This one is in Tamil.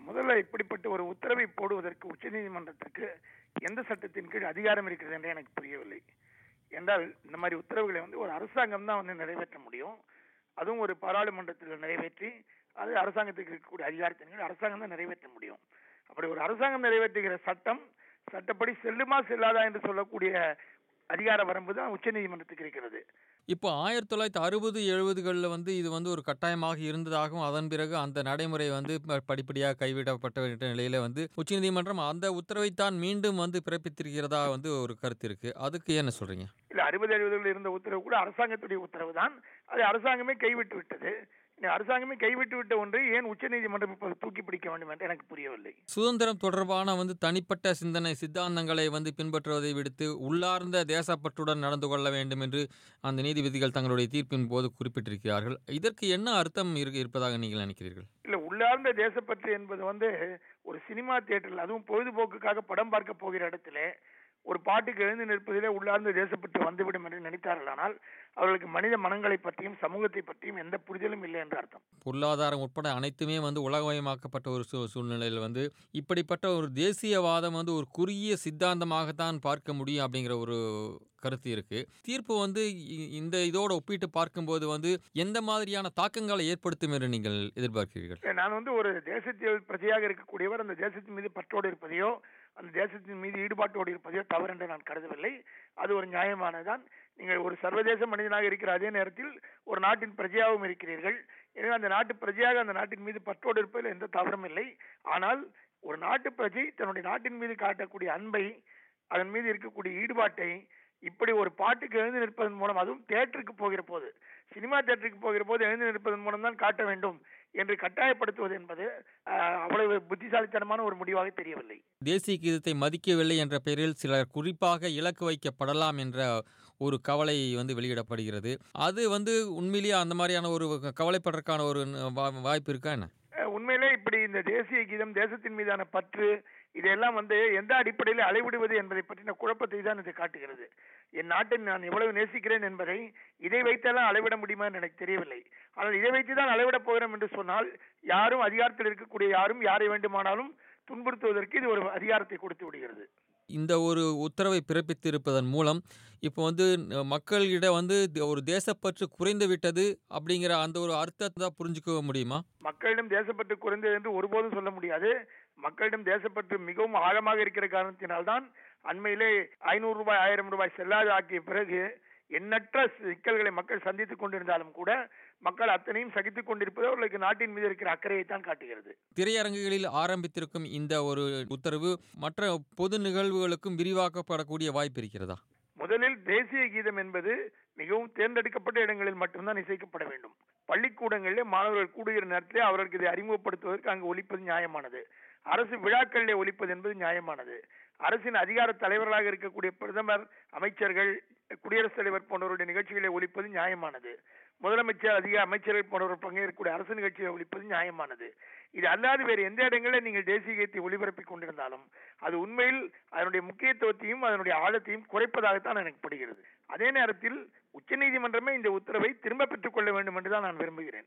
முதல்ல இப்படிப்பட்ட ஒரு உத்தரவை போடுவதற்கு உச்சநீதிமன்றத்திற்கு எந்த சட்டத்தின் கீழ் அதிகாரம் இருக்கிறது என்று எனக்கு புரியவில்லை என்றால் இந்த மாதிரி உத்தரவுகளை வந்து ஒரு அரசாங்கம் தான் வந்து நிறைவேற்ற முடியும் அதுவும் ஒரு பாராளுமன்றத்தில் நிறைவேற்றி அது அரசாங்கத்துக்கு இருக்கக்கூடிய அதிகாரத்தின் கீழ் அரசாங்கம் தான் நிறைவேற்ற முடியும் அப்படி ஒரு அரசாங்கம் நிறைவேற்றுகிற சட்டம் சட்டப்படி செல்லுமா செல்லாதா என்று சொல்லக்கூடிய அதிகார வரம்பு தான் உச்சநீதிமன்றத்துக்கு இருக்கிறது இப்போ ஆயிரத்தி தொள்ளாயிரத்தி அறுபது எழுபதுகளில் வந்து இது வந்து ஒரு கட்டாயமாக இருந்ததாகவும் அதன் பிறகு அந்த நடைமுறை வந்து ப- படிப்படியாக கைவிடப்பட்ட நிலையில வந்து உச்சநீதிமன்றம் அந்த உத்தரவைத்தான் மீண்டும் வந்து பிறப்பித்திருக்கிறதா வந்து ஒரு கருத்து இருக்கு அதுக்கு என்ன சொல்றீங்க இல்ல அறுபது எழுபதுகளில் இருந்த உத்தரவு கூட அரசாங்கத்துடைய உத்தரவு தான் அது அரசாங்கமே கைவிட்டு விட்டது இந்த அரசாங்கமே கைவிட்டு விட்ட ஒன்றை ஏன் உச்சநீதிமன்றம் இப்போது தூக்கி பிடிக்க வேண்டும் என்று எனக்கு புரியவில்லை சுதந்திரம் தொடர்பான வந்து தனிப்பட்ட சிந்தனை சித்தாந்தங்களை வந்து பின்பற்றுவதை விடுத்து உள்ளார்ந்த தேசப்பற்றுடன் நடந்து கொள்ள வேண்டும் என்று அந்த நீதிபதிகள் தங்களுடைய தீர்ப்பின் போது குறிப்பிட்டிருக்கிறார்கள் இதற்கு என்ன அர்த்தம் இருக்கு- இருப்பதாக நீங்கள் நினைக்கிறீர்கள் இல்ல உள்ளார்ந்த தேசப்பற்று என்பது வந்து ஒரு சினிமா தியேட்டரில் அதுவும் பொழுதுபோக்குக்காக படம் பார்க்க போகிற இடத்துல ஒரு பாட்டுக்கு எழுந்து நிற்பதிலே உள்ளார்ந்த தேசப்பற்று வந்துவிடும் என்று நினைத்தார்களானால் அவர்களுக்கு மனித மனங்களை பற்றியும் சமூகத்தை பற்றியும் எந்த புரிதலும் இல்லை என்று அர்த்தம் பொருளாதாரம் உட்பட அனைத்துமே வந்து உலகமயமாக்கப்பட்ட ஒரு சூ சூழ்நிலையில் வந்து இப்படிப்பட்ட ஒரு தேசியவாதம் வந்து ஒரு குறுகிய சித்தாந்தமாகத்தான் பார்க்க முடியும் அப்படிங்கிற ஒரு கருத்து இருக்கு தீர்ப்பு வந்து இ- இந்த இதோட ஒப்பிட்டு பார்க்கும்போது வந்து எந்த மாதிரியான தாக்கங்களை ஏற்படுத்தும் என்று நீங்கள் எதிர்பார்க்கிறீர்கள் நான் வந்து ஒரு தேசத்தில் பிரஜையாக இருக்கக்கூடியவர் அந்த தேசத்தின் மீது பற்றோடு இருப்பதையோ அந்த தேசத்தின் மீது ஈடுபாட்டோடு இருப்பதையோ தவறு என்று நான் கருதவில்லை அது ஒரு நியாயமானதான் நீங்கள் ஒரு சர்வதேச மனிதனாக இருக்கிற அதே நேரத்தில் ஒரு நாட்டின் பிரஜையாகவும் இருக்கிறீர்கள் எனவே அந்த நாட்டு பிரஜையாக அந்த நாட்டின் மீது பற்றோடு இருப்பதில் எந்த தவறும் இல்லை ஆனால் ஒரு நாட்டு பிரஜை தன்னுடைய நாட்டின் மீது காட்டக்கூடிய அன்பை அதன் மீது இருக்கக்கூடிய ஈடுபாட்டை இப்படி ஒரு பாட்டுக்கு எழுந்து நிற்பதன் மூலம் அதுவும் தேட்டருக்கு போகிற போது சினிமா தேட்டருக்கு போகிற போது எழுந்து நிற்பதன் மூலம் தான் காட்ட வேண்டும் என்று கட்டாயப்படுத்துவது என்பது ஆஹ், அவ்வளவு புத்திசாலித்தனமான ஒரு முடிவாக தெரியவில்லை தேசிய கீதத்தை மதிக்கவில்லை என்ற பெயரில் சிலர் குறிப்பாக இலக்கு வைக்கப்படலாம் என்ற ஒரு கவலை வந்து வெளியிடப்படுகிறது அது வந்து உண்மையிலேயே அந்த மாதிரியான ஒரு கவலைப்படுறதுக்கான ஒரு வா- வாய்ப்பு இருக்கா என்ன அஹ், உண்மையிலே இப்படி இந்த தேசிய கீதம் தேசத்தின் மீதான பற்று இதெல்லாம் வந்து எந்த அடிப்படையில் அளவிடுவது என்பதை பற்றின குழப்பத்தை தான் இது காட்டுகிறது என் நாட்டை நான் எவ்வளவு நேசிக்கிறேன் என்பதை இதை வைத்தெல்லாம் அளவிட முடியுமா என்று எனக்கு தெரியவில்லை ஆனால் இதை வைத்து தான் அளவிடப் போகிறோம் என்று சொன்னால் யாரும் அதிகாரத்தில் இருக்கக்கூடிய யாரும் யாரை வேண்டுமானாலும் துன்புறுத்துவதற்கு இது ஒரு அதிகாரத்தை கொடுத்து விடுகிறது இந்த ஒரு உத்தரவை பிறப்பித்திருப்பதன் மூலம் இப்போ வந்து அஹ், மக்களிடம் வந்து த- ஒரு தேசப்பற்று குறைந்து விட்டது அப்படிங்கிற அந்த ஒரு அர்த்தத்தை தான் புரிஞ்சுக்க முடியுமா மக்களிடம் தேசப்பற்று குறைந்தது என்று ஒருபோதும் சொல்ல முடியாது மக்களிடம் தேசப்பற்று மிகவும் ஆழமாக இருக்கிற காரணத்தினால்தான் அண்மையிலே ஐநூறு ரூபாய் ஆயிரம் ரூபாய் செல்லாது ஆக்கிய பிறகு எண்ணற்ற சிக்கல்களை மக்கள் சந்தித்துக் கொண்டிருந்தாலும் கூட மக்கள் அத்தனையும் சகித்துக் கொண்டிருப்பது அவர்களுக்கு நாட்டின் மீது இருக்கிற அக்கறையை தான் காட்டுகிறது திரையரங்குகளில் ஆரம்பித்திருக்கும் இந்த ஒரு உத்தரவு மற்ற பொது நிகழ்வுகளுக்கும் விரிவாக்கப்படக்கூடிய வாய்ப்பு இருக்கிறதா முதலில் தேசிய கீதம் என்பது மிகவும் தேர்ந்தெடுக்கப்பட்ட இடங்களில் மட்டும்தான் இசைக்கப்பட வேண்டும் பள்ளிக்கூடங்களிலே மாணவர்கள் கூடுகிற நேரத்திலே அவர்களுக்கு இதை அறிமுகப்படுத்துவதற்கு அங்கு ஒலிப்பது நியாயமானது அரசு விழாக்களிலே ஒலிப்பது என்பது நியாயமானது அரசின் அதிகார தலைவர்களாக இருக்கக்கூடிய பிரதமர் அமைச்சர்கள் குடியரசுத் தலைவர் போன்றவருடைய நிகழ்ச்சிகளை ஒலிப்பது நியாயமானது முதலமைச்சர் அதிக அமைச்சர்கள் போன்றவர் பங்கேற்கக்கூடிய அரசு நிகழ்ச்சிகளை ஒலிப்பது நியாயமானது இது அல்லாது வேறு எந்த இடங்களில் நீங்கள் தேசிய கீதத்தை ஒளிபரப்பிக் கொண்டிருந்தாலும் அது உண்மையில் அதனுடைய முக்கியத்துவத்தையும் அதனுடைய ஆழத்தையும் குறைப்பதாகத்தான் எனக்கு படுகிறது அதே நேரத்தில் உச்சநீதிமன்றமே இந்த உத்தரவை திரும்ப பெற்றுக் கொள்ள வேண்டும் என்றுதான் நான் விரும்புகிறேன்